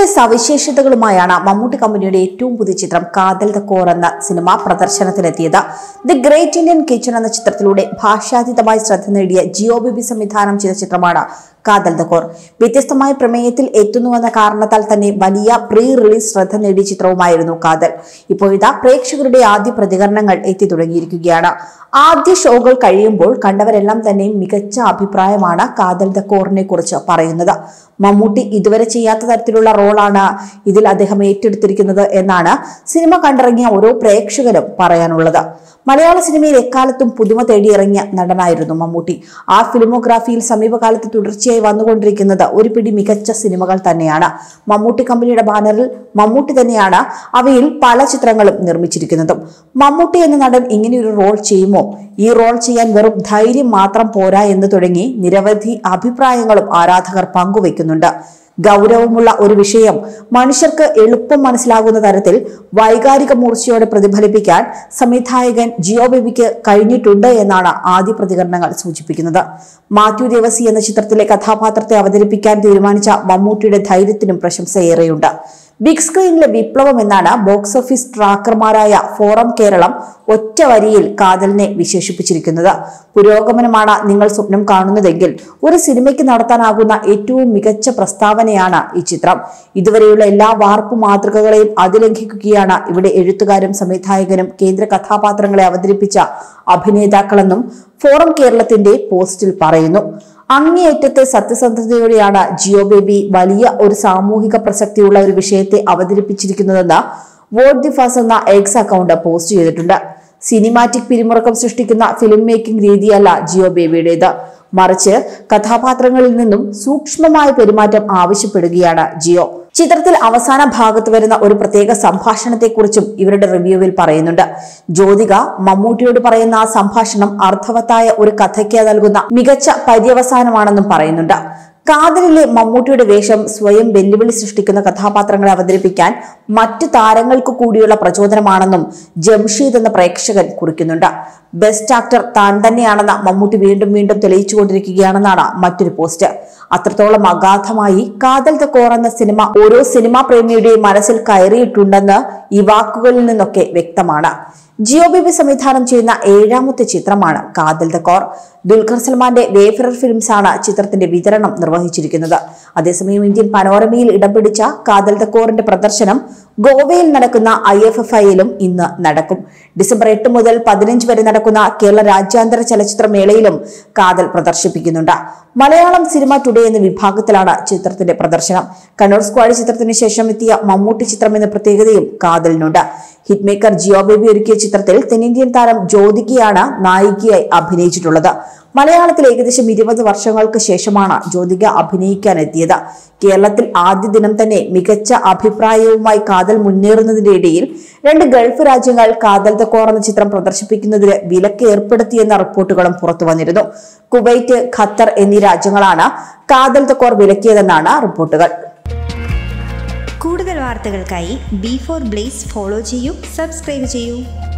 സവിശേഷതകളുമായാണ് മമ്മൂട്ടി കമ്പനിയുടെ ഏറ്റവും പുതിയ ചിത്രം കാതൽ ദ കോർ എന്ന സിനിമ പ്രദർശനത്തിലെത്തിയത് ദി ഗ്രേറ്റ് ഇന്ത്യൻ കിച്ചൺ എന്ന ചിത്രത്തിലൂടെ ഭാഷാതീതമായി ശ്രദ്ധ നേടിയ ജിയോ ബിബി സംവിധാനം ചെയ്ത ചിത്രമാണ് കാതൽ ദ കോർ വ്യത്യസ്തമായ പ്രമേയത്തിൽ എത്തുന്നുവെന്ന കാരണത്താൽ തന്നെ വലിയ പ്രീ റിലീസ് ശ്രദ്ധ നേടിയ ചിത്രവുമായിരുന്നു കാതൽ ഇപ്പോഴിതാ പ്രേക്ഷകരുടെ ആദ്യ പ്രതികരണങ്ങൾ എത്തി തുടങ്ങിയിരിക്കുകയാണ് ആദ്യ ഷോകൾ കഴിയുമ്പോൾ കണ്ടവരെല്ലാം തന്നെ മികച്ച അഭിപ്രായമാണ് കാതൽ ദ കോറിനെ കുറിച്ച് പറയുന്നത് മമ്മൂട്ടി ഇതുവരെ ചെയ്യാത്ത തരത്തിലുള്ള റോളാണ് ഇതിൽ അദ്ദേഹം ഏറ്റെടുത്തിരിക്കുന്നത് എന്നാണ് സിനിമ കണ്ടിറങ്ങിയ ഓരോ പ്രേക്ഷകരും പറയാനുള്ളത് മലയാള സിനിമയിൽ എക്കാലത്തും പുതുമ തേടിയിറങ്ങിയ നടനായിരുന്നു മമ്മൂട്ടി ആ ഫിലിമോഗ്രാഫിയിൽ സമീപകാലത്ത് തുടർച്ചയായി വന്നുകൊണ്ടിരിക്കുന്നത് ഒരു പിടി മികച്ച സിനിമകൾ തന്നെയാണ് മമ്മൂട്ടി കമ്പനിയുടെ ബാനറിൽ മമ്മൂട്ടി തന്നെയാണ് അവയിൽ പല ചിത്രങ്ങളും നിർമ്മിച്ചിരിക്കുന്നതും മമ്മൂട്ടി എന്ന നടൻ ഇങ്ങനെയൊരു റോൾ ചെയ്യുമോ ഈ റോൾ ചെയ്യാൻ വെറും ധൈര്യം മാത്രം പോരാ എന്ന് തുടങ്ങി നിരവധി അഭിപ്രായങ്ങളും ആരാധകർ പങ്കുവെക്കുന്നുണ്ട് ഗൗരവമുള്ള ഒരു വിഷയം മനുഷ്യർക്ക് എളുപ്പം മനസ്സിലാകുന്ന തരത്തിൽ വൈകാരിക മൂർച്ചയോടെ പ്രതിഫലിപ്പിക്കാൻ സംവിധായകൻ ജിയോ ബേബിക്ക് കഴിഞ്ഞിട്ടുണ്ട് എന്നാണ് ആദ്യ പ്രതികരണങ്ങൾ സൂചിപ്പിക്കുന്നത് മാത്യു ദേവസി എന്ന ചിത്രത്തിലെ കഥാപാത്രത്തെ അവതരിപ്പിക്കാൻ തീരുമാനിച്ച മമ്മൂട്ടിയുടെ ധൈര്യത്തിനും പ്രശംസയേറെയുണ്ട് ബിഗ് സ്ക്രീനിലെ വിപ്ലവം എന്നാണ് ബോക്സ് ഓഫീസ് ട്രാക്കർമാരായ ഫോറം കേരളം ഒറ്റ വരിയിൽ കാതലിനെ വിശേഷിപ്പിച്ചിരിക്കുന്നത് പുരോഗമനമാണ് നിങ്ങൾ സ്വപ്നം കാണുന്നതെങ്കിൽ ഒരു സിനിമയ്ക്ക് നടത്താനാകുന്ന ഏറ്റവും മികച്ച പ്രസ്താവനയാണ് ഈ ചിത്രം ഇതുവരെയുള്ള എല്ലാ വാർപ്പ് മാതൃകകളെയും അതിലംഘിക്കുകയാണ് ഇവിടെ എഴുത്തുകാരും സംവിധായകനും കേന്ദ്ര കഥാപാത്രങ്ങളെ അവതരിപ്പിച്ച അഭിനേതാക്കളെന്നും ഫോറം കേരളത്തിന്റെ പോസ്റ്റിൽ പറയുന്നു അങ്ങേയറ്റത്തെ സത്യസന്ധതയോടെയാണ് ജിയോ ബേബി വലിയ ഒരു സാമൂഹിക പ്രസക്തിയുള്ള ഒരു വിഷയത്തെ അവതരിപ്പിച്ചിരിക്കുന്നതെന്ന് വോട്ട് ദി ഫാസ് എന്ന എക്സ് അക്കൗണ്ട് പോസ്റ്റ് ചെയ്തിട്ടുണ്ട് സിനിമാറ്റിക് പിരിമുറുക്കം സൃഷ്ടിക്കുന്ന ഫിലിം മേക്കിംഗ് രീതിയല്ല ജിയോ ബേബിയുടേത് മറിച്ച് കഥാപാത്രങ്ങളിൽ നിന്നും സൂക്ഷ്മമായ പെരുമാറ്റം ആവശ്യപ്പെടുകയാണ് ജിയോ ചിത്രത്തിൽ അവസാന ഭാഗത്ത് വരുന്ന ഒരു പ്രത്യേക സംഭാഷണത്തെക്കുറിച്ചും ഇവരുടെ റിവ്യൂവിൽ പറയുന്നുണ്ട് ജ്യോതിക മമ്മൂട്ടിയോട് പറയുന്ന ആ സംഭാഷണം അർത്ഥവത്തായ ഒരു കഥയ്ക്ക് നൽകുന്ന മികച്ച പര്യവസാനമാണെന്നും പറയുന്നുണ്ട് കാതലിലെ മമ്മൂട്ടിയുടെ വേഷം സ്വയം വെല്ലുവിളി സൃഷ്ടിക്കുന്ന കഥാപാത്രങ്ങളെ അവതരിപ്പിക്കാൻ മറ്റു താരങ്ങൾക്ക് കൂടിയുള്ള പ്രചോദനമാണെന്നും ജംഷീദ് എന്ന പ്രേക്ഷകൻ കുറിക്കുന്നുണ്ട് ബെസ്റ്റ് ആക്ടർ താൻ തന്നെയാണെന്ന് മമ്മൂട്ടി വീണ്ടും വീണ്ടും തെളിയിച്ചുകൊണ്ടിരിക്കുകയാണെന്നാണ് മറ്റൊരു പോസ്റ്റ് അത്രത്തോളം അഗാധമായി കാതൽ ദ കോർ എന്ന സിനിമ ഓരോ സിനിമാ പ്രേമിയുടെയും മനസ്സിൽ കയറിയിട്ടുണ്ടെന്ന് ഈ വാക്കുകളിൽ നിന്നൊക്കെ വ്യക്തമാണ് ജിയോ ബേബി സംവിധാനം ചെയ്യുന്ന ഏഴാമത്തെ ചിത്രമാണ് കാതൽ ദ കോർ ദുൽഖർ സൽമാന്റെ വേഫറർ ഫിലിംസ് ആണ് ചിത്രത്തിന്റെ വിതരണം നിർവഹിച്ചിരിക്കുന്നത് അതേസമയം ഇന്ത്യൻ പനോരമയിൽ ഇടം പിടിച്ച കാതൽ ദ കോറിന്റെ പ്രദർശനം ഗോവയിൽ നടക്കുന്ന ഐ എഫ് എഫ് ഐയിലും ഇന്ന് നടക്കും ഡിസംബർ എട്ട് മുതൽ പതിനഞ്ച് വരെ നടക്കുന്ന കേരള രാജ്യാന്തര ചലച്ചിത്ര മേളയിലും കാതൽ പ്രദർശിപ്പിക്കുന്നുണ്ട് മലയാളം സിനിമ ടുഡേ എന്ന വിഭാഗത്തിലാണ് ചിത്രത്തിന്റെ പ്രദർശനം കണ്ണൂർ സ്ക്വാഡ് ചിത്രത്തിന് ശേഷം എത്തിയ മമ്മൂട്ടി ചിത്രം എന്ന പ്രത്യേകതയും കാതലിനുണ്ട് ഹിറ്റ് മേക്കർ ജിയോ ബേബി ഒരുക്കിയ ചിത്രത്തിൽ തെന്നിന്ത്യൻ താരം ജ്യോതികയാണ് നായികയായി അഭിനയിച്ചിട്ടുള്ളത് മലയാളത്തിൽ ഏകദേശം ഇരുപത് വർഷങ്ങൾക്ക് ശേഷമാണ് ജ്യോതിക അഭിനയിക്കാൻ എത്തിയത് കേരളത്തിൽ ആദ്യ ദിനം തന്നെ മികച്ച അഭിപ്രായവുമായി കാതൽ മുന്നേറുന്നതിന്റെ ഇടയിൽ രണ്ട് ഗൾഫ് രാജ്യങ്ങൾ കാതൽ ദ കോർ എന്ന ചിത്രം പ്രദർശിപ്പിക്കുന്നതിന് വിലക്ക് ഏർപ്പെടുത്തിയെന്ന റിപ്പോർട്ടുകളും പുറത്തു വന്നിരുന്നു കുവൈറ്റ് ഖത്തർ എന്നീ രാജ്യങ്ങളാണ് കാതൽ ദ കോർ വിലക്കിയതെന്നാണ് റിപ്പോർട്ടുകൾ കൂടുതൽ വാർത്തകൾക്കായി ബി ഫോർ ബ്ലേസ് ഫോളോ ചെയ്യൂ സബ്സ്ക്രൈബ് ചെയ്യൂ